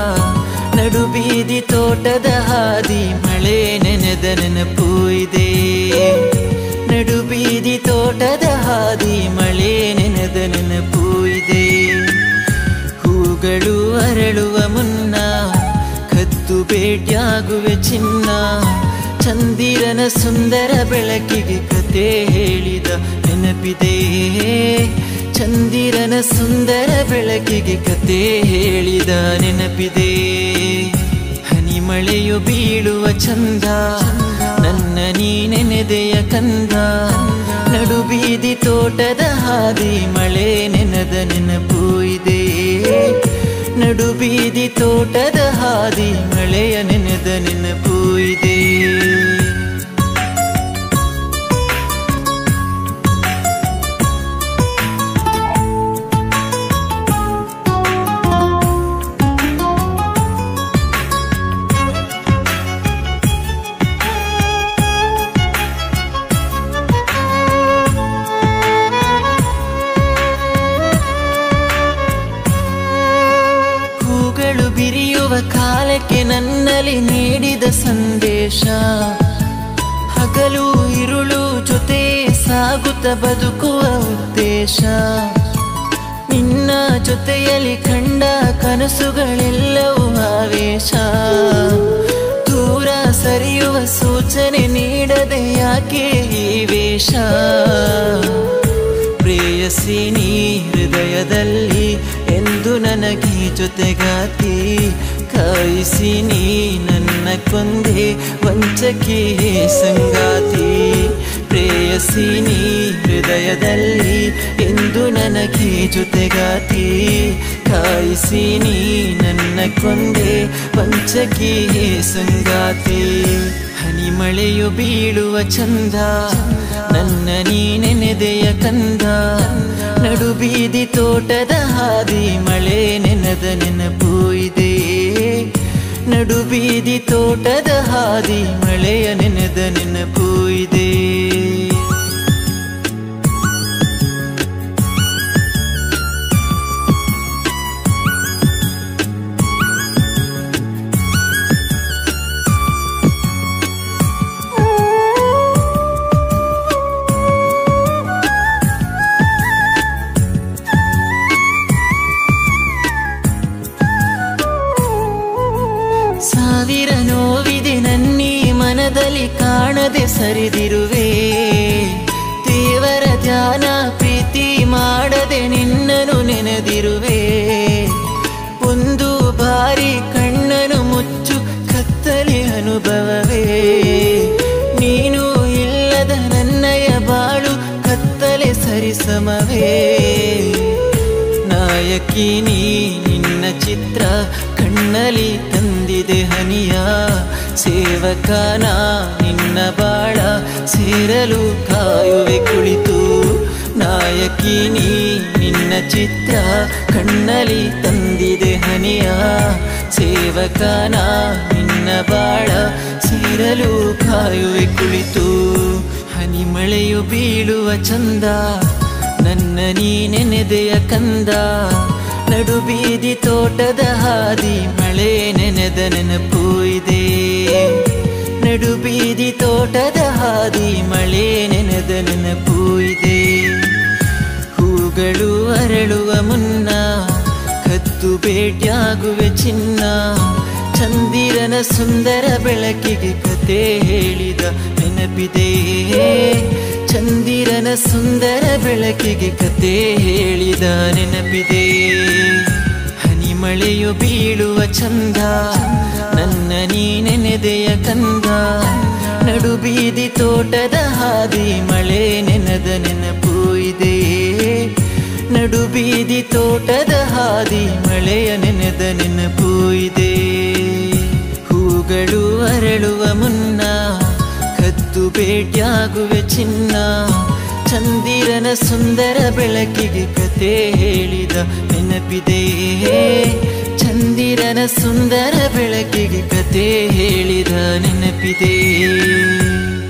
ನಡು ಬೀದಿ ತೋಟದ ಹಾದಿ ಮಳೆ ನೆನೆದ ನೆನಪು ಇದೆ ನಡು ಬೀದಿ ತೋಟದ ಹಾದಿ ಮಳೆ ನೆನೆದ ನೆನಪು ಇದೆ ಹೂಗಳು ಅರಳುವ ಮುನ್ನ ಕದ್ದು ಭೇಟಿಯಾಗುವೆ ಚಿನ್ನ ಚಂದಿರನ ಸುಂದರ ಬೆಳಕಿಗೆ ಕತೆ ಹೇಳಿದ ನೆನಪಿದೆ ಚಂದಿರನ ಸುಂದರ ಬೆಳಕಿಗೆ ಕತೆ ಹೇಳಿದ ನೆನಪಿದೆ ಹನಿ ಮಳೆಯು ಬೀಳುವ ಚಂದ ನನ್ನ ನೀ ನೆನೆದೆಯ ಕಂದ ನಡು ಬೀದಿ ತೋಟದ ಹಾದಿ ಮಳೆ ನೆನದ ನೆನಪು ಇದೆ ನಡು ಬೀದಿ ತೋಟದ ಹಾದಿ ಮಳೆಯ ನೆನೆದ ನೆನಪು ಇದೆ ಹೂಗಳು ಬಿರಿಯುವ ಕಾಲಕ್ಕೆ ನನ್ನಲ್ಲಿ ನೀಡಿದ ಸಂದೇಶ ಹಗಲು ಇರುಳು ಜೊತೆ ಸಾಗುತ್ತ ಬದುಕುವ ಉದ್ದೇಶ ನಿನ್ನ ಜೊತೆಯಲ್ಲಿ ಕಂಡ ಕನಸುಗಳೆಲ್ಲವೂ ಆವೇಶ ದೂರ ಸರಿಯುವ ಸೂಚನೆ ನೀಡದೆ ಯಾಕೆ ಈ ವೇಷ ಪ್ರೇಯಸಿ ನೀ ಹೃದಯದಲ್ಲಿ ಎಂದು ನನಗೆ ಜೊತೆಗಾತಿ ಕಾಯಿಸಿ ನೀ ನನ್ನ ಕೊಂದೆ ವಂಚಕಿ ಸಂಗಾತಿ ಪ್ರೇಯಸಿ ನೀ ಹೃದಯದಲ್ಲಿ ಎಂದು ನನಗೆ ಜೊತೆಗಾತಿ ಕಾಯಿಸಿ ನೀ ನನ್ನ ಕೊಂದೆ ವಂಚಕಿ ಸಂಗಾತಿ ಹನಿ ಮಳೆಯು ಬೀಳುವ ಚಂದ ನನ್ನ ನೀ ನೆನೆದೆಯ ಕಂದ ನಡು ಬೀದಿ ತೋಟದ ಹಾದಿ ಮಳೆ ನೆನದ ನೆನಪು ಇದೆ ನಡು ಬೀದಿ ತೋಟದ ಹಾದಿ ಮಳೆಯ ನೆನೆದ ನೆನಪು ಇದೆ ಸಾವಿರ ನೋವಿದೆ ನನ್ನೀ ಮನದಲ್ಲಿ ಕಾಣದೆ ಸರಿದಿರುವೆ ದೇವರ ಧ್ಯಾನ ಪ್ರೀತಿ ಮಾಡದೆ ನಿನ್ನನು ನೆನೆದಿರುವೆ ಒಂದು ಬಾರಿ ಕಣ್ಣನು ಮುಚ್ಚು ಕತ್ತಲೆ ಅನುಭವವೇ ನೀನು ಇಲ್ಲದ ನನ್ನಯ ಬಾಳು ಕತ್ತಲೆ ಸರಿಸಮವೇ ನಾಯಕಿ ನೀ ನಿನ್ನ ಚಿತ್ರ ಕಣ್ಣಲ್ಲಿ ತಂದಿದೆ ಹನಿಯ ಸೇವಕನ ನಿನ್ನ ಬಾಳ ಸೇರಲು ಕಾಯುವೆ ಕುಳಿತು ನಾಯಕಿ ನೀ ನಿನ್ನ ಚಿತ್ರ ಕಣ್ಣಲ್ಲಿ ತಂದಿದೆ ಹನಿಯ ಸೇವಕನ ನಿನ್ನ ಬಾಳ ಸೇರಲು ಕಾಯುವೆ ಕುಳಿತು ಹನಿ ಮಳೆಯು ಬೀಳುವ ಚಂದ ನನ್ನ ನೀ ನೆನೆದೆಯ ಕಂದ ನಡು ಬೀದಿ ತೋಟದ ಹಾದಿ ಮಳೆ ನೆನೆದ ನೆನಪು ಇದೆ ನಡು ಬೀದಿ ತೋಟದ ಹಾದಿ ಮಳೆ ನೆನೆದ ನೆನಪು ಇದೆ ಹೂಗಳು ಅರಳುವ ಮುನ್ನ ಕದ್ದು ಭೇಟಿಯಾಗುವೆ ಚಿನ್ನ ಚಂದಿರನ ಸುಂದರ ಬೆಳಕಿಗೆ ಕತೆ ಹೇಳಿದ ನೆನಪಿದೆ ಚಂದಿರನ ಸುಂದರ ಬೆಳಕಿಗೆ ಕತೆ ಹೇಳಿದ ನೆನಪಿದೆ ಹನಿ ಮಳೆಯು ಬೀಳುವ ಚಂದ ನನ್ನ ನೀ ನೆನೆದೆಯ ಕಂದ ನಡು ಬೀದಿ ತೋಟದ ಹಾದಿ ಮಳೆ ನೆನದ ನೆನಪು ಇದೆ ನಡು ಬೀದಿ ತೋಟದ ಹಾದಿ ಮಳೆಯ ನೆನೆದ ನೆನಪು ಇದೆ ಹೂಗಳು ಅರಳುವ ಮುನ್ನ ಕದ್ದು ಭೇಟಿಯಾಗುವೆ ಚಿನ್ನ ಚಂದಿರನ ಸುಂದರ ಬೆಳಕಿಗೆ ಕತೆ ಹೇಳಿದ ನೆನಪಿದೆ ಚಂದಿರನ ಸುಂದರ ಬೆಳಕಿಗೆ ಕತೆ ಹೇಳಿದ ನೆನಪಿದೆ